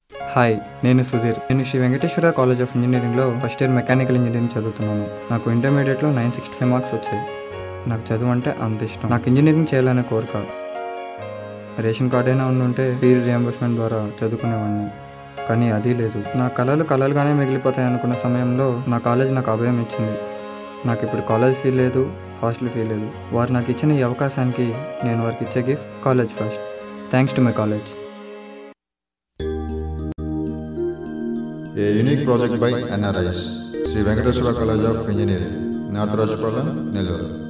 Hi నేను సుధీర్ నేను Sri Venkateswara college of ఇంజనీరింగ్లో ఫస్ట్ ఇయర్ మెకానికల్ ఇంజనీరింగ్ చదువుతున్నాను నాకు ఇంటర్మీడియట్లో నైన్ సిక్స్టీ ఫైవ్ మార్క్స్ వచ్చాయి నాకు చదువు అంటే అంత ఇష్టం నాకు ఇంజనీరింగ్ చేయాలనే కోరిక రేషన్ కార్డ్ అయినా ఉండుంటే ఫీ రియంబర్స్మెంట్ ద్వారా చదువుకునేవాడిని కానీ అది లేదు నా కళలు కళలుగానే మిగిలిపోతాయి అనుకున్న సమయంలో నా కాలేజ్ నాకు అభయం ఇచ్చింది నాకు ఇప్పుడు కాలేజ్ ఫీ లేదు హాస్టల్ ఫీ లేదు వారు నాకు ఇచ్చిన ఈ అవకాశానికి నేను వారికి ఇచ్చే gift college first thanks to my college A unique project by NRIs, Sri Venkateswara College of Engineering, North Rajapalem, Nellore.